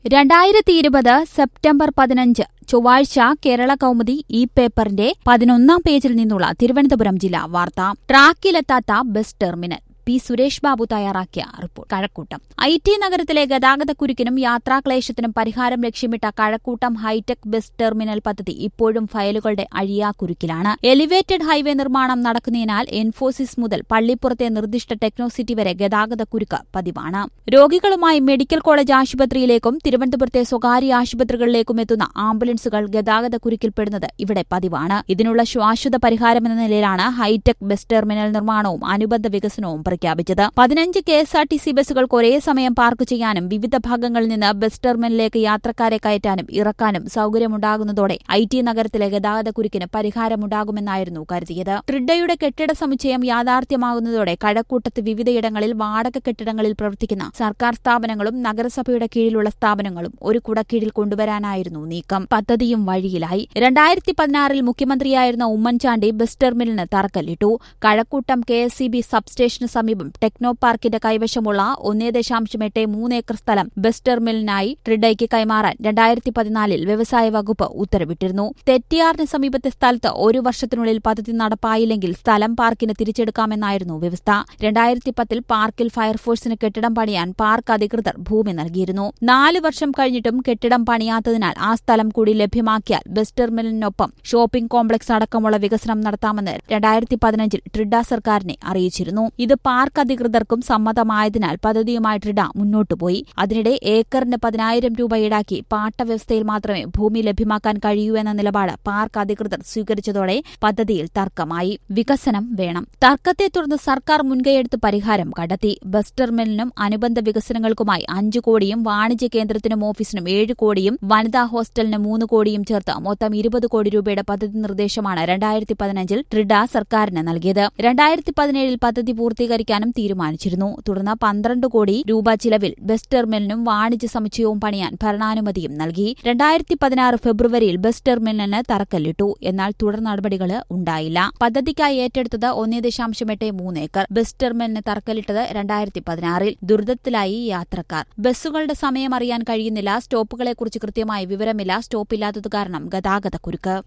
രണ്ടായിരത്തി ഇരുപത് സെപ്റ്റംബർ പതിനഞ്ച് ചൊവ്വാഴ്ച കേരള കൗമുദി ഈ പേപ്പറിന്റെ പതിനൊന്നാം പേജിൽ നിന്നുള്ള തിരുവനന്തപുരം ജില്ലാ വാർത്ത ട്രാക്കിലെത്താത്ത bus terminal P Suresh Babu തയ്യാറാക്കിയ റിപ്പോർട്ട് കഴക്കൂട്ടം ഐ ടി നഗരത്തിലെ ഗതാഗതക്കുരുക്കിനും യാത്രാക്ലേശത്തിനും പരിഹാരം ലക്ഷ്യമിട്ട കഴക്കൂട്ടം ഹൈടെക് ബസ് ടെർമിനൽ പദ്ധതി ഇപ്പോഴും ഫയലുകളുടെ അഴിയാക്കുരുക്കിലാണ് എലിവേറ്റഡ് ഹൈവേ നിർമ്മാണം നടക്കുന്നതിനാൽ എൻഫോസിസ് മുതൽ പള്ളിപ്പുറത്തെ നിർദ്ദിഷ്ട ടെക്നോസിറ്റി വരെ ഗതാഗതക്കുരുക്ക് പതിവാണ് രോഗികളുമായി മെഡിക്കൽ കോളേജ് ആശുപത്രിയിലേക്കും തിരുവനന്തപുരത്തെ സ്വകാര്യ ആശുപത്രികളിലേക്കും എത്തുന്ന ആംബുലൻസുകൾ ഗതാഗതക്കുരുക്കിൽപ്പെടുന്നത് ഇവിടെ പതിവാണ് ഇതിനുള്ള ശാശ്വത പരിഹാരമെന്ന നിലയിലാണ് ഹൈടെക് ബസ് ടെർമിനൽ നിർമ്മാണവും അനുബന്ധ വികസനവും പ്രഖ്യാപിച്ചത് പതിനഞ്ച് K S R T C ബസ്സുകൾക്ക് ഒരേ സമയം പാർക്ക് ചെയ്യാനും വിവിധ ഭാഗങ്ങളിൽ നിന്ന് ബസ് ടെർമിനലിലേക്ക് യാത്രക്കാരെ കയറ്റാനും ഇറക്കാനും സൌകര്യമുണ്ടാകുന്നതോടെ ഐ ടി നഗരത്തിലെ ഗതാഗതക്കുരുക്കിന് പരിഹാരമുണ്ടാകുമെന്നായിരുന്നു കരുതിയത് ട്രിഡയുടെ കെട്ടിട സമുച്ചയം യാഥാർത്ഥ്യമാകുന്നതോടെ കഴക്കൂട്ടത്ത് വിവിധയിടങ്ങളിൽ വാടക കെട്ടിടങ്ങളിൽ പ്രവർത്തിക്കുന്ന സർക്കാർ സ്ഥാപനങ്ങളും നഗരസഭയുടെ കീഴിലുള്ള സ്ഥാപനങ്ങളും ഒരു കുടക്കീഴിൽ കൊണ്ടുവരാനായിരുന്നു നീക്കം പദ്ധതിയും വഴിയിലായി രണ്ടായിരത്തി പതിനാറിൽ മുഖ്യമന്ത്രിയായിരുന്ന ഉമ്മൻചാണ്ടി ബസ് ടെർമിനലിന് തറക്കല്ലിട്ടു Kazhakoottam K S C B സബ്സ്റ്റേഷന് സമീപം ടെക്നോ പാർക്കിന്റെ കൈവശമുള്ള ഒന്നേ ദശാംശം എട്ട് മൂന്ന് ഏക്കർ സ്ഥലം ബസ് ടെർമിനലിനായി ട്രിഡയ്ക്ക് കൈമാറാൻ രണ്ടായിരത്തി പതിനാലിൽ വ്യവസായ വകുപ്പ് ഉത്തരവിട്ടിരുന്നു തെറ്റിയാറിന് സമീപത്തെ സ്ഥലത്ത് ഒരു വർഷത്തിനുള്ളിൽ പദ്ധതി നടപ്പായില്ലെങ്കിൽ സ്ഥലം പാർക്കിന് തിരിച്ചെടുക്കാമെന്നായിരുന്നു വ്യവസ്ഥ രണ്ടായിരത്തി പത്തിൽ പാർക്കിൽ ഫയർഫോഴ്സിന് കെട്ടിടം പണിയാൻ പാർക്ക് അധികൃതർ ഭൂമി നൽകിയിരുന്നു നാല് വർഷം കഴിഞ്ഞിട്ടും കെട്ടിടം പണിയാത്തതിനാൽ ആ സ്ഥലം കൂടി ലഭ്യമാക്കിയാൽ ബസ് ടെർമിനലിനൊപ്പം ഷോപ്പിംഗ് കോംപ്ലക്സ് അടക്കമുള്ള വികസനം നടത്താമെന്ന് രണ്ടായിരത്തി പതിനഞ്ചിൽ ട്രിഡ സർക്കാരിനെ അറിയിച്ചിരുന്നു ഇത് പാർക്ക് അധികൃതർക്കും സമ്മതമായതിനാൽ പദ്ധതിയുമായി ട്രിഡ മുന്നോട്ടുപോയി അതിനിടെ ഏക്കറിന് പതിനായിരം രൂപ ഈടാക്കി പാട്ടവ്യവസ്ഥയിൽ മാത്രമേ ഭൂമി ലഭ്യമാക്കാൻ കഴിയൂ എന്ന നിലപാട് പാർക്ക് അധികൃതർ സ്വീകരിച്ചതോടെ പദ്ധതിയിൽ തർക്കമായി വികസനം വേണം തർക്കത്തെ തുടർന്ന് സർക്കാർ മുൻകൈയെടുത്ത് പരിഹാരം കണ്ടെത്തി ബസ് ടെർമിനലിനും അനുബന്ധ വികസനങ്ങൾക്കുമായി അഞ്ചു കോടിയും വാണിജ്യ കേന്ദ്രത്തിനും ഓഫീസിനും ഏഴ് കോടിയും വനിതാ ഹോസ്റ്റലിന് മൂന്ന് കോടിയും ചേർത്ത് മൊത്തം ഇരുപത് കോടി രൂപയുടെ പദ്ധതി നിർദ്ദേശമാണ് രണ്ടായിരത്തി പതിനഞ്ചിൽ ട്രിഡ സർക്കാരിന് നൽകിയത് രണ്ടായിരത്തി പതിനേഴിൽ പദ്ധതി പൂർത്തീകരിക്കാനും തീരുമാനിച്ചിരുന്നു തുടർന്ന് പന്ത്രണ്ട് കോടി രൂപ ചിലവിൽ ബസ് ടെർമിനലിനും വാണിജ്യ സമുച്ചയവും പണിയാൻ ഭരണാനുമതിയും നൽകി രണ്ടായിരത്തി പതിനാറ് ഫെബ്രുവരിയിൽ ബസ് ടെർമിനലിന് തറക്കല്ലിട്ടു എന്നാൽ തുടർ നടപടികൾ ഉണ്ടായില്ല പദ്ധതിക്കായി ഏറ്റെടുത്തത് ഒന്നേ ദശാംശം എട്ട് മൂന്ന് ഏക്കർ ബസ് ടെർമിനലിന് തറക്കല്ലിട്ടത് രണ്ടായിരത്തി പതിനാറിൽ ദുരിതത്തിലായി യാത്രക്കാർ ബസ്സുകളുടെ സമയം അറിയാൻ കഴിയുന്നില്ല സ്റ്റോപ്പുകളെക്കുറിച്ച് കൃത്യമായി വിവരമില്ല സ്റ്റോപ്പില്ലാത്തത് കാരണം ഗതാഗതക്കുരുക്ക്